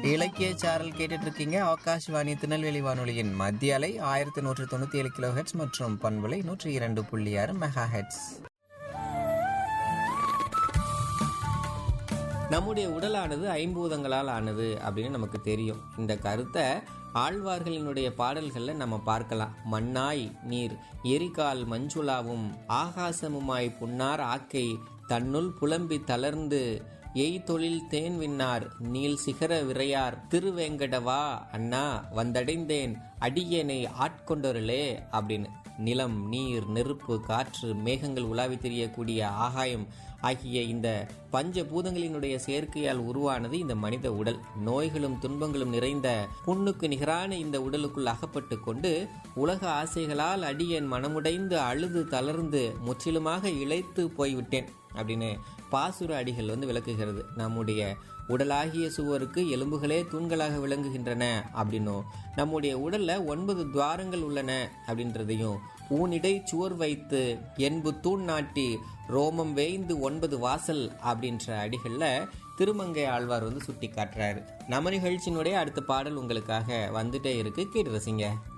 இலக்கிய சாரல் கேட்டுட்டு இருக்கீங்க ஆகாஷ்வாணி திருநெல்வேலி வானொலியின் மத்திய அலை ஆயிரத்தி நூற்று தொண்ணூத்தி ஏழு கிலோ ஹெட்ஸ் மற்றும் பண்பலை நூற்றி இரண்டு புள்ளி ஆறு மெகா ஹெட்ஸ் நம்முடைய உடலானது ஐம்பூதங்களால் ஆனது அப்படின்னு நமக்கு தெரியும் இந்த கருத்தை ஆழ்வார்களினுடைய பாடல்களில் நம்ம பார்க்கலாம் மண்ணாய் நீர் எரிகால் மஞ்சுளாவும் ஆகாசமுமாய் புன்னார் ஆக்கை தன்னுள் புலம்பி தளர்ந்து எய் தொழில் தேன் விண்ணார் நீல் சிகர விரையார் திருவேங்கடவா அண்ணா வந்தடைந்தேன் அடியேனை ஆட்கொண்டொருளே அப்படின்னு நிலம் நீர் நெருப்பு காற்று மேகங்கள் உலாவி தெரியக்கூடிய ஆகாயம் ஆகிய இந்த பஞ்ச பூதங்களினுடைய சேர்க்கையால் உருவானது இந்த மனித உடல் நோய்களும் துன்பங்களும் நிறைந்த புண்ணுக்கு நிகரான இந்த உடலுக்குள் அகப்பட்டு கொண்டு உலக ஆசைகளால் அடியேன் மனமுடைந்து அழுது தளர்ந்து முற்றிலுமாக இழைத்து போய்விட்டேன் அப்படின்னு பாசுர அடிகள் வந்து விளக்குகிறது நம்முடைய உடலாகிய சுவருக்கு எலும்புகளே தூண்களாக விளங்குகின்றன அப்படின்னும் நம்முடைய உடல்ல ஒன்பது துவாரங்கள் உள்ளன அப்படின்றதையும் ஊனிடை சுவர் வைத்து என்பு தூண் நாட்டி ரோமம் வேய்ந்து ஒன்பது வாசல் அப்படின்ற அடிகள்ல திருமங்கை ஆழ்வார் வந்து சுட்டி காட்டுறாரு நம்ம நிகழ்ச்சியினுடைய அடுத்த பாடல் உங்களுக்காக வந்துட்டே இருக்கு கேட்டு ரசிங்க